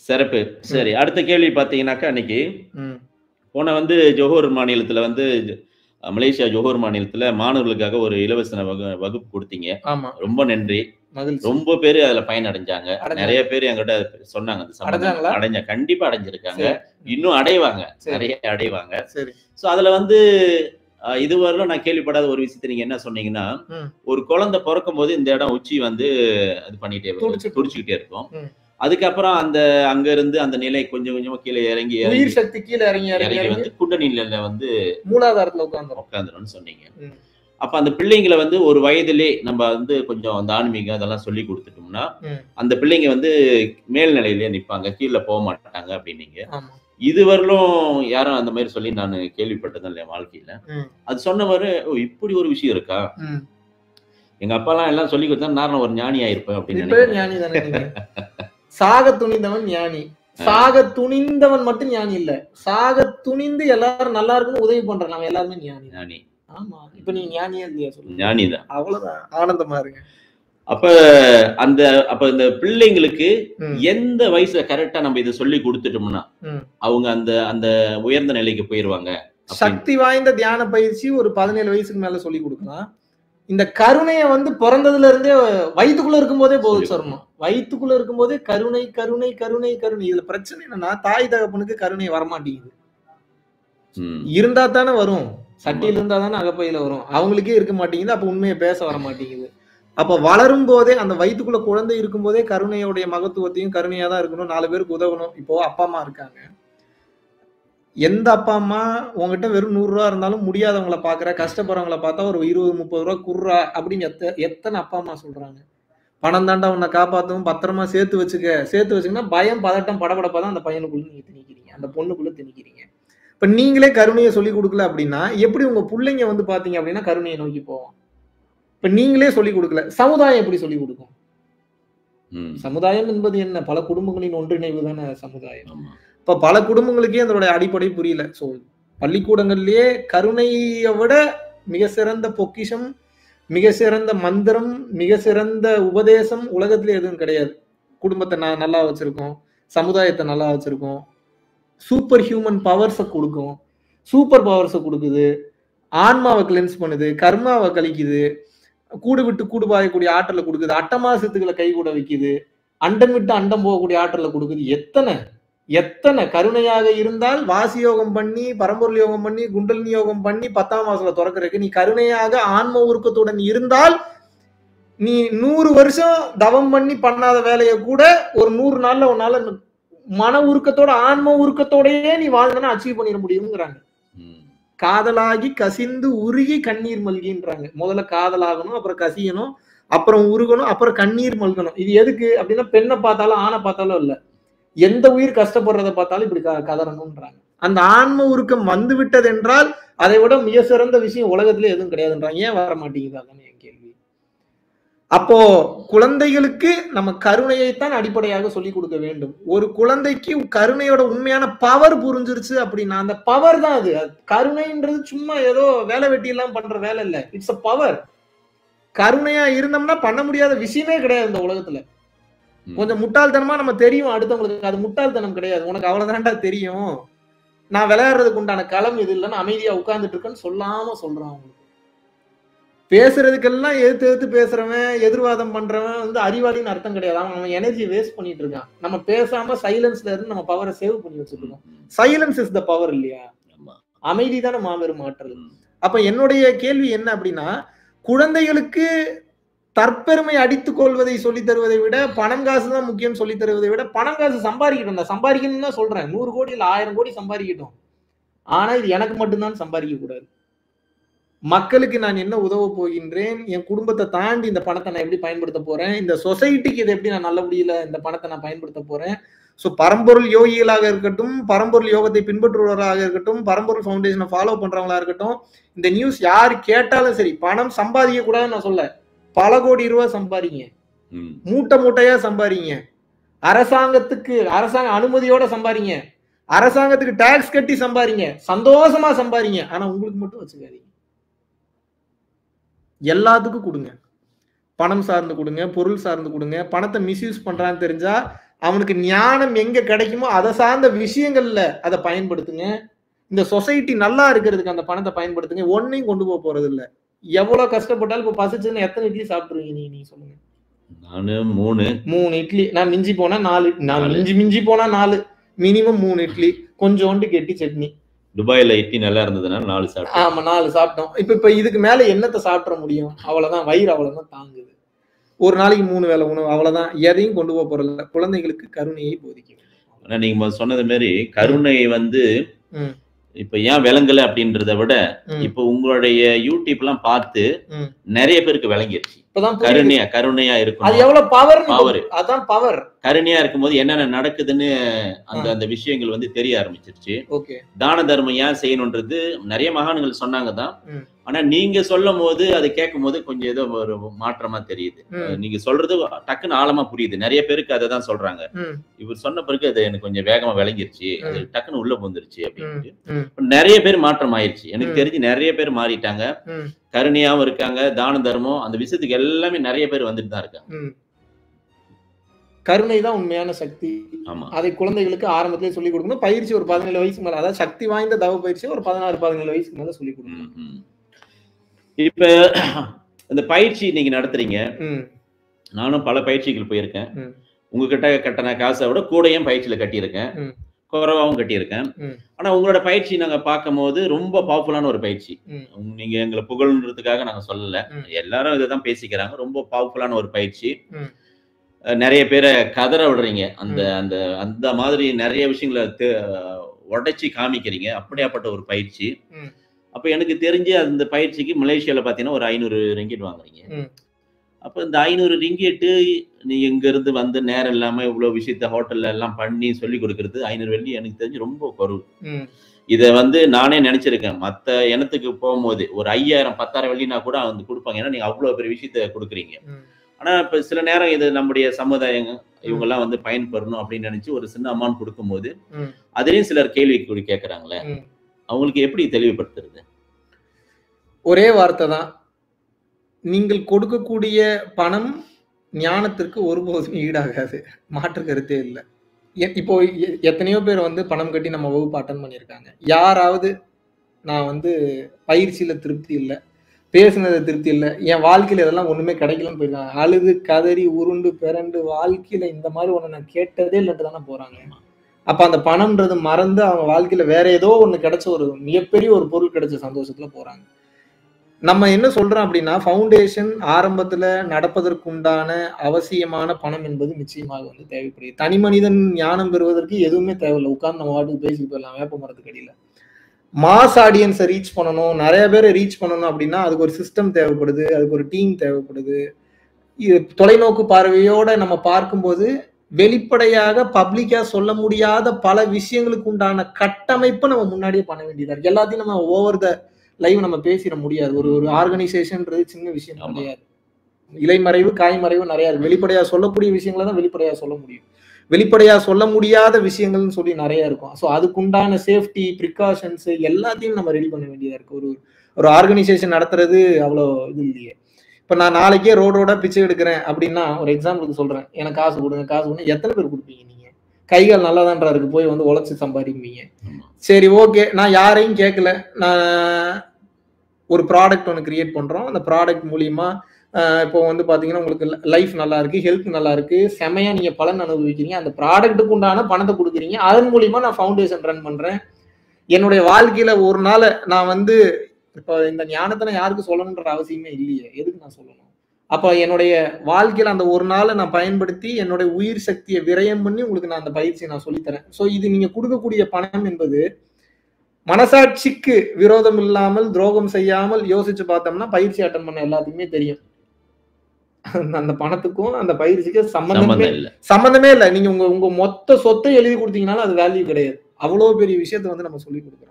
சிறப்பு சரி அடுத்த கேள்வி பார்த்தீங்கன்னாக்கா அன்னைக்கு ம் போன வந்து ஜோஹர் மாநிலத்துல வந்து அஹ், மலேசியா ஜோஹர் மாநிலத்துல மாணவர்களுக்காக ஒரு இலவச வகு- வகுப்பு கொடுத்தீங்க ஆமா ரொம்ப நன்றி மகிழ்ச்சி ரொம்ப பேர் அதுல பயன் அடைஞ்சாங்க அடைஞ்சாங்க. நிறைய பேர் என்கிட்ட சொன்னாங்க அந்த சம்பந்தமா. அடைஞ்சாங்களா? அடைஞ்ச கண்டிப்பா அடைஞ்சிருக்காங்க சரி, இன்னும் அடைவாங்க சரி. நிறைய அடைவாங்க சரி சோ அதுல வந்து அஹ், இதுவரையிலும் நான் கேள்விப்படாத ஒரு விஷயத்தை நீங்க என்ன சொன்னீங்கன்னா ம். ஒரு குழந்தை பிறக்கும் போது இந்த இடம் உச்சி வந்து இது பண்ணிட்டே இருக்கும் துடிச்சிட்டு துடிச்சுக்கிட்டே இருக்கும் ம். அதுக்கப்புறம் அந்த அங்க இருந்து அந்த நிலை கொஞ்சம் கொஞ்சமா கீழே இறங்கி இறங்கி உயிர் சக்தி கீழே இறங்கி இறங்கி இறங்கி இறங்கி வந்து குண்டநிலையில வந்து மூலாதாரத்துல உட்காந்துரும் உட்காந்துரும்னு சொன்னீங்க ம். அப்ப அந்த பிள்ளைங்களை வந்து ஒரு வயதிலே நம்ம வந்து கொஞ்சம் அந்த ஆன்மீகம் அதெல்லாம் சொல்லி கொடுத்துட்டோம்னா ம். அந்த பிள்ளைங்க வந்து மேல்நிலையிலே நிப்பாங்க கீழே போக மாட்டாங்க அப்படின்னீங்க ஆமா இதுவரையிலும் யாரும் அந்த மாதிரி சொல்லி நான் கேள்விப்பட்டதும் இல்லை என் வாழ்க்கையில ம். அது சொன்னவரு "ஓ, இப்படி ஒரு விஷயம் இருக்கா ம். எங்க அப்பாலாம் எல்லாம் சொல்லி கொடுத்தா நான் ஒரு ஞானி ஆயிருப்பேன் அப்படின்னு இப்பவே நினைக்கிறேன். ஞானி தானே நீங்க சாக துணிந்தவன் ஞானி சாக துணிந்தவன் மட்டும் ஞானி இல்ல சாக துணிந்து எல்லாரும் நல்லா இருக்குன்னு உதவி பண்ற நம்ம எல்லாருமே ஞானி தான். ஞானி ஆமா இப்ப நீங்க ஞானியா இல்லையா சொல்லுங்க ஞானி தான் அவ்வளவுதான் ஆனந்தமா இருங்க அப்ப அந்த அப்ப இந்த பிள்ளைங்களுக்கு ம். எந்த வயசுல கரெக்டா நம்ம இதை சொல்லி கொடுத்துட்டோம்னா ம். அவங்க அந்த அந்த உயர்ந்த நிலைக்கு போயிருவாங்க அப்படின்னு. சக்தி வாய்ந்த தியான பயிற்சி ஒரு பதினேழு வயசுக்கு மேல சொல்லி கொடுக்கலாம் இந்த கருணைய வந்து பிறந்ததுல இருந்தே வயித்துக்குள்ள இருக்கும்போதே போதிச்சு வரணும் வயித்துக்குள்ள இருக்கும்போதே கருணை கருணை கருணை கருணை இதுல பிரச்சனை என்னன்னா தாய் தகப்பனுக்கு கருணை வரமாட்டேங்குது ம். இருந்தா தானே வரும் சட்டியில இருந்தா தானே அகப்பையில வரும் அவங்களுக்கே இருக்க மாட்டேங்குது அப்ப உண்மையை பேச வர மாட்டேங்குது அப்ப வளரும் போதே அந்த வயித்துக்குள்ள குழந்தை இருக்கும் போதே கருணையோடைய மகத்துவத்தையும் கருணையா தான் இருக்கணும் நாலு பேருக்கு உதவணும் இப்போ அப்பா அம்மா இருக்காங்க எந்த அப்பா அம்மா உங்ககிட்ட வெறும் நூறு ரூபா இருந்தாலும் முடியாதவங்கள பாக்குற கஷ்டப்படுறவங்கள பார்த்தா ஒரு இருபது முப்பது ரூபா குர்ரா அப்படின்னு எத்த எத்தனை அப்பா அம்மா சொல்றாங்க பணம் தாண்டா உன்னை காப்பாத்தவும் பத்திரமா சேர்த்து வச்சுக்க சேர்த்து வச்சுக்கன்னா பயம் பதட்டம் படபடப்பா தான் அந்த பையனுக்குள்ள நீங்க திணிக்கிறீங்க அந்த பொண்ணுக்குள்ள திணிக்கிறீங்க இப்ப நீங்களே கருணையை சொல்லி கொடுக்கல அப்படின்னா எப்படி உங்க பிள்ளைங்க வந்து பாத்தீங்க அப்படின்னா கருணையை நோக்கி போவோம் இப்ப நீங்களே சொல்லி கொடுக்கல சமுதாயம் எப்படி சொல்லி கொடுக்கும் ம். சமுதாயம் என்பது என்ன பல குடும்பங்களின் ஒன்றிணைவு தானே சமுதாயம் ஆமா. இப்ப பல குடும்பங்களுக்கே அதனுடைய அடிப்படை புரியல சோ பள்ளிக்கூடங்கள்லயே கருணையை விட மிக சிறந்த பொக்கிஷம் மிக சிறந்த மந்திரம் மிக சிறந்த உபதேசம் உலகத்துல எதுவும் கிடையாது குடும்பத்தை நான் நல்லா வச்சிருக்கோம் சமுதாயத்தை நல்லா வச்சிருக்கோம் சூப்பர் ஹியூமன் பவர்ஸை கொடுக்கும் சூப்பர் பவர்ஸை கொடுக்குது ஆன்மாவை கிளென்ஸ் பண்ணுது கர்மாவை கழிக்குது கூடு விட்டு கூடு பாயக்கூடிய ஆற்றலை கொடுக்குது அட்டமாசத்துக்களை கை கூட வைக்குது அண்டம் விட்டு அண்டம் போகக்கூடிய ஆற்றலை கொடுக்குது எத்தனை எத்தனை கருணையாக இருந்தால் வாசி யோகம் பண்ணி பரம்பொருள் யோகம் பண்ணி குண்டலினி யோகம் பண்ணி பத்தாம் மாசத்துல திறக்கிறதுக்கு நீ கருணையாக ஆன்ம உருக்கத்துடன் இருந்தால் நீ நூறு வருஷம் தவம் பண்ணி பண்ணாத வேலையை கூட ஒரு நூறு நாள்ல உன்னால மன உருக்கத்தோட ஆன்ம உருக்கத்தோடயே நீ வாழ்ந்தனா அச்சீவ் பண்ணிட முடியுங்கிறாங்க ம். காதலாகி கசிந்து உருகி கண்ணீர் மல்கின்றாங்க முதல்ல காதலாகணும் அப்புறம் கசியணும் அப்புறம் உருகணும் அப்புறம் கண்ணீர் மல்கணும் இது எதுக்கு அப்படின்னா பெண்ணை பார்த்தாலும் ஆணை பார்த்தாலும் இல்ல எந்த உயிர் கஷ்டப்படுறத பார்த்தாலும் இப்படி க- கதறணும்ன்றாங்க அந்த ஆன்ம உருக்கம் வந்து விட்டது என்றால் அதை விட மிக சிறந்த விஷயம் உலகத்துல எதுவும் கிடையாதுன்றாங்க ஏன் வர மாட்டேங்குது அதானே என் கேள்வி அப்போ குழந்தைகளுக்கு நம்ம கருணையைத்தான் அடிப்படையாக சொல்லி கொடுக்க வேண்டும் ஒரு குழந்தைக்கு கருணையோட உண்மையான பவர் புரிஞ்சிருச்சு அப்படின்னா அந்த பவர் தான் அது அது கருணைன்றது சும்மா ஏதோ வேலை வெட்டி எல்லாம் பண்ற வேலை இல்ல இட்ஸ் அ பவர் கருணையா இருந்தோம்னா பண்ண முடியாத விஷயமே கிடையாது இந்த உலகத்துல ம். கொஞ்சம் முட்டாள்தனமா நம்ம தெரியும் அடுத்தவங்களுக்கு அது முட்டாள்தனம் கிடையாது உனக்கு அவ்வளவுதான்டா தெரியும் நான் விளையாடுறதுக்கு உண்டான களம் இது இல்லைன்னு அமைதியா உட்கார்ந்துட்டு இருக்கேன்னு சொல்லாம சொல்றான் அவங்களுக்கு பேசுறதுக்கெல்லாம் எதிர்த்து எதிர்த்து பேசுறவன் எதிர்வாதம் பண்றவன் வந்து அறிவாளின்னு அர்த்தம் கிடையாது அவன் அவன் எனர்ஜி வேஸ்ட் பண்ணிட்டு இருக்கான் நம்ம பேசாம சைலன்ஸ்ல இருந்து நம்ம பவரை சேவ் பண்ணி வச்சுட்டு இருக்கோம் ம். சைலன்ஸ் இஸ் த பவர் இல்லையா ஆமா. அமைதி தானே மாபெரும் ஆற்றல் ம். அப்ப என்னுடைய கேள்வி என்ன அப்படின்னா குழந்தைகளுக்கு தற்பெருமை அடித்துக் கொள்வதை சொல்லித் தருவதை விட பணம் காசு தான் முக்கியம் சொல்லித் தருவதை விட பணம் காசு சம்பாதிக்கட்டும் நான் சம்பாதிக்கணும்னு தான் சொல்றேன் நூறு கோடி இல்ல ஆயிரம் கோடி சம்பாதிக்கட்டும் ஆனா இது எனக்கு மட்டும்தான் சம்பாதிக்க கூடாது மக்களுக்கு நான் என்ன உதவ போகின்றேன் என் குடும்பத்தை தாண்டி இந்த பணத்தை நான் எப்படி பயன்படுத்த போறேன் இந்த சொசைட்டிக்கு இதை எப்படி நான் நல்லபடியில இந்த பணத்தை நான் பயன்படுத்த போறேன் ஸோ பரம்பொருள் யோகிகளாக இருக்கட்டும் பரம்பொருள் யோகத்தை பின்பற்றுபவர்களாக இருக்கட்டும் பரம்பொருள் ஃபவுண்டேஷனை ஃபாலோ பண்றவங்களா இருக்கட்டும் இந்த நியூஸ் யார் கேட்டாலும் சரி பணம் சம்பாதிக்க கூடாதுன்னு நான் சொல்ல பல கோடி ரூபாய் சம்பாதிங்க ம். மூட்டை மூட்டையா சம்பாதிங்க அரசாங்கத்துக்கு அரசாங்க அனுமதியோட சம்பாதிங்க அரசாங்கத்துக்கு டாக்ஸ் கட்டி சம்பாதிங்க சந்தோஷமா சம்பாதிங்க ஆனா உங்களுக்கு மட்டும் வச்சுக்காதீங்க எல்லாத்துக்கும் கொடுங்க பணம் சார்ந்து கொடுங்க பொருள் சார்ந்து கொடுங்க பணத்தை மிஸ்யூஸ் பண்றான்னு தெரிஞ்சா அவனுக்கு ஞானம் எங்க கிடைக்குமோ அதை சார்ந்த விஷயங்கள்ல அதை பயன்படுத்துங்க இந்த சொசைட்டி நல்லா இருக்கிறதுக்கு அந்த பணத்தை பயன்படுத்துங்க ஒன்னையும் கொண்டு போக போறது இல்ல எவ்வளவு கஷ்டப்பட்டாலும் இப்ப பசிச்சுன்னு எத்தனை இட்லி சாப்பிட்டுருவீங்க நீங்க நீங்க சொல்லுங்க நானு மூணு மூணு இட்லி நான் மிஞ்சி போனா நாலு நான் நாலு. மிஞ்சி மிஞ்சி போனா நாலு மினிமம் மூணு இட்லி கொஞ்சோண்டு கெட்டி சட்னி துபாயில இட்லி நல்லா இருந்ததுனால நாலு சாப்பிட்டேன் ஆமா நாலு சாப்பிட்டோம் இப்ப இப்ப இதுக்கு மேல என்னத்தை சாப்பிட முடியும் அவ்வளவுதான் வயிறு அவ்வளவுதான் தாங்குது ஒரு நாளைக்கு மூணு வேளை உணவு அவ்வளவுதான் எதையும் கொண்டு போக போறதில்ல குழந்தைகளுக்கு கருணையை போதிக்க வேண்டும். ஆனா நீங்க முதல்ல சொன்னது மாதிரி கருணை வந்து ம். இப்ப ஏன் விளங்கல அப்படின்றத விட ம். இப்ப உங்களுடைய யூடியூப் எல்லாம் பார்த்து ம். நிறைய பேருக்கு விளங்கிருச்சு இப்பதான் புரியுது. கருணையா கருணையா அது இருக்கணும் எவ்வளவு பவர் Power. அதான் பவர் கருணையா இருக்கும்போது என்னென்ன நடக்குதுன்னு அந்த அந்த விஷயங்கள் வந்து தெரிய ஆரம்பிச்சிருச்சு ஓகே தான தர்மம் ஏன் செய்யணுன்றது நிறைய மகான்கள் சொன்னாங்க தான் ம். ஆனா நீங்க சொல்லும் போது அதை கேட்கும் போது கொஞ்சம் ஏதோ ஒரு மாற்றமா தெரியுது ம். நீங்க சொல்றது டக்குன்னு ஆழமா புரியுது நிறைய பேருக்கு அதை தான் சொல்றாங்க ம், இவர் சொன்ன பிறகு அது எனக்கு கொஞ்சம் வேகமா விளங்கிருச்சு அது ம். டக்குன்னு உள்ள வந்துருச்சு அப்படின்ட்டு ம். இப்ப நிறைய பேர் மாற்றம் ஆயிருச்சு எனக்கு ம். தெரிஞ்சு நிறைய பேர் மாறிட்டாங்க ம், கருணையாவும் இருக்காங்க தான தர்மம் அந்த விஷயத்துக்கு எல்லாமே நிறைய பேர் வந்துட்டு தான் இருக்காங்க ம். கருணை தான் உண்மையான சக்தி ஆமா அதை குழந்தைகளுக்கு ஆரம்பத்திலே சொல்லிக் கொடுக்கணும் பயிற்சி ஒரு பதினேழு வயசுக்கு மேல அதாவது சக்தி வாய்ந்த தவ பயிற்சி ஒரு பதினாறு பதினேழு வயசுக்கு மேல சொல்லிக் கொடுக்கணும் ம், ம். இப்ப இந்த பயிற்சி நீங்க நடத்துறீங்க ம், நானும் பல பயிற்சிகள் போயிருக்கேன் ம். உங்ககிட்ட கட்டின காசை விட கூடயும் பயிற்சியில கட்டியிருக்கேன் ம். குறைவாவும் கட்டியிருக்கேன் ம். ஆனா உங்களோட பயிற்சி நாங்க பார்க்கும்போது ரொம்ப பவர்ஃபுல்லான ஒரு பயிற்சி ம். உங்க- நீங்க எங்களை புகழ்ன்றதுக்காக நாங்க சொல்லல ம். எல்லாரும் இதை தான் பேசிக்கிறாங்க ரொம்ப பவர்ஃபுல்லான ஒரு பயிற்சி ம். அஹ் நிறைய பேரை கதற விடுறீங்க அந்த அந்த அந்த மாதிரி நிறைய விஷயங்களை தெ- உடைச்சி காமிக்கிறீங்க அப்படியாப்பட்ட ஒரு பயிற்சி ம். அப்ப எனக்கு தெரிஞ்சு அந்த பயிற்சிக்கு மலேசியால பாத்தீங்கன்னா ஒரு ஐநூறு ரிங்கிட் வாங்குறீங்க ம். அப்ப இந்த ஐநூறு ரிங்கிட்டு நீ இங்க இருந்து வந்து நேரம் இல்லாம இவ்வளவு விஷயத்த ஹோட்டல்ல எல்லாம் பண்ணி சொல்லி கொடுக்கறது ஐநூறு வெள்ளி எனக்கு தெரிஞ்சு ரொம்ப குறைவு ம், இதை வந்து நானே நினைச்சிருக்கேன் மத்த இனத்துக்கு போகும்போது ஒரு ஐயாயிரம் பத்தாயிரம் வெள்ளினா கூட வந்து கொடுப்பாங்க ஏன்னா நீங்க அவ்வளவு பெரிய விஷயத்த கொடுக்குறீங்க ம். ஆனா இப்ப சில நேரம் இது நம்முடைய சமுதாயம் இவங்க எல்லாம் வந்து பயன்பெறணும் அப்படின்னு நினைச்சு ஒரு சின்ன அமௌண்ட் கொடுக்கும்போது ம். அதுலயும் சிலர் கேள்வி கூடி கேட்கறாங்களே ம். அவங்களுக்கு எப்படி தெளிவுபடுத்துறது ஒரே வார்த்தை தான் நீங்கள் கொடுக்கக்கூடிய பணம் ஞானத்திற்கு ஒருபோதும் ஈடாகாது மாற்று கருத்தே இல்லை எ- இப்போ எ- எத்தனையோ பேர் வந்து பணம் கட்டி நம்ம வகுப்பு அட்டன் பண்ணியிருக்காங்க யாராவது நான் வந்து பயிற்சியில திருப்தி இல்லை பேசுனது திருப்தி இல்லை என் வாழ்க்கையில இதெல்லாம் ஒண்ணுமே கிடைக்கலன்னு போயிருக்காங்க அழுது கதறி உருண்டு பிறண்டு வாழ்க்கையில இந்த மாதிரி ஒண்ணு நான் கேட்டதே இல்லைன்ட்டு தானே போறாங்க அப்ப அந்த பணம்ன்றது மறந்து அவங்க வாழ்க்கையில வேற ஏதோ ஒண்ணு கிடைச்ச ஒரு மிகப்பெரிய ஒரு பொருள் கிடைச்ச சந்தோஷத்துல போறாங்க நம்ம என்ன சொல்றோம் அப்படின்னா ஃபவுண்டேஷன் ஆரம்பத்துல நடப்பதற்குண்டான அவசியமான பணம் என்பது நிச்சயமாக வந்து தேவைப்படுது தனி மனிதன் ஞானம் பெறுவதற்கு எதுவுமே தேவையில்லை உட்கார்ந்து நம்ம வாட்டுக்கு பேசிட்டு போயிடலாம் வேப்ப மரத்துக்கு அடியில மாஸ் ஆடியன்ஸை ரீச் பண்ணணும் நிறைய பேரை ரீச் பண்ணணும் அப்படின்னா அதுக்கு ஒரு சிஸ்டம் தேவைப்படுது அதுக்கு ஒரு டீம் தேவைப்படுது இது தொலைநோக்கு பார்வையோட நம்ம பார்க்கும்போது வெளிப்படையாக பப்ளிக்கா சொல்ல முடியாத பல விஷயங்களுக்கு உண்டான கட்டமைப்பை நம்ம முன்னாடியே பண்ண வேண்டியதா இருக்கு எல்லாத்தையும் நம்ம ஓவர் த லைவ் நம்ம பேசிட முடியாது ஒரு ஒரு ஆர்கனைசேஷன்ன்றது சின்ன விஷயம் ஆமா. கிடையாது இலைமறைவு காய்மறைவு நிறைய இருக்கு வெளிப்படையா சொல்லக்கூடிய விஷயங்களை தான் வெளிப்படையா சொல்ல முடியும் வெளிப்படையா சொல்ல முடியாத விஷயங்கள்னு சொல்லி நிறைய இருக்கும் ஸோ அதுக்குண்டான சேஃப்டி ப்ரிகாஷன்ஸ் எல்லாத்தையும் நம்ம ரெடி பண்ண வேண்டியதா இருக்கு ஒரு ஒரு ஆர்கனைசேஷன் நடத்துறது அவ்வளோ இது இல்லையே இப்போ நான் நாளைக்கே ரோடு ரோடா பிச்சை எடுக்கிறேன் அப்படின்னா ஒரு எக்ஸாம்பிளுக்கு சொல்றேன் எனக்கு காசு கொடுங்க காசு கொடுங்க எத்தனை பேர் கொடுப்பீங்க நீங்க கைகள் நல்லாதான்றா இருக்கு போய் வந்து உழைச்சி சம்பாதிப்பீங்க ஆமா. சரி ஓகே நான் யாரையும் கேட்கல நான் ஒரு ப்ராடக்ட் ஒன்று கிரியேட் பண்றோம் அந்த ப்ராடக்ட் மூலியமா ஆஹ் இப்போ வந்து பாத்தீங்கன்னா உங்களுக்கு லைஃப் நல்லா இருக்கு ஹெல்த் நல்லா இருக்கு செமையா நீங்க பலன் அனுபவிக்கிறீங்க அந்த ப்ராடக்ட்டுக்கு உண்டான பணத்தை கொடுக்குறீங்க அதன் மூலியமா நான் ஃபவுண்டேஷன் ரன் பண்றேன் என்னுடைய வாழ்க்கையில ஒரு நாள் நான் வந்து இப்போ இந்த ஞானத்தை நான் யாருக்கும் சொல்லணுன்ற அவசியமே இல்லையே எதுக்கு நான் சொல்லணும் அப்ப என்னுடைய வாழ்க்கையில அந்த ஒரு நாளை நான் பயன்படுத்தி என்னுடைய உயிர் சக்தியை விரயம் பண்ணி உங்களுக்கு நான் அந்த பயிற்சியை நான் சொல்லித்தரேன் ஸோ இது நீங்க கொடுக்கக்கூடிய பணம் என்பது மனசாட்சிக்கு விரோதம் இல்லாமல் துரோகம் செய்யாமல் யோசிச்சு பார்த்தோம்னா பயிற்சி அட்டன் பண்ண எல்லாத்துக்குமே தெரியும் அந்த பணத்துக்கும் அந்த பயிற்சிக்கும் சம்பந்தமே சம்பந்தம் இல்ல சம்பந்தமே இல்லை நீங்க உங்க உங்க மொத்த சொத்தை எழுதி கொடுத்தீங்கனாலும் அது வேல்யூ கிடையாது அவ்வளவு பெரிய விஷயத்த வந்து நம்ம சொல்லி கொடுக்குறோம்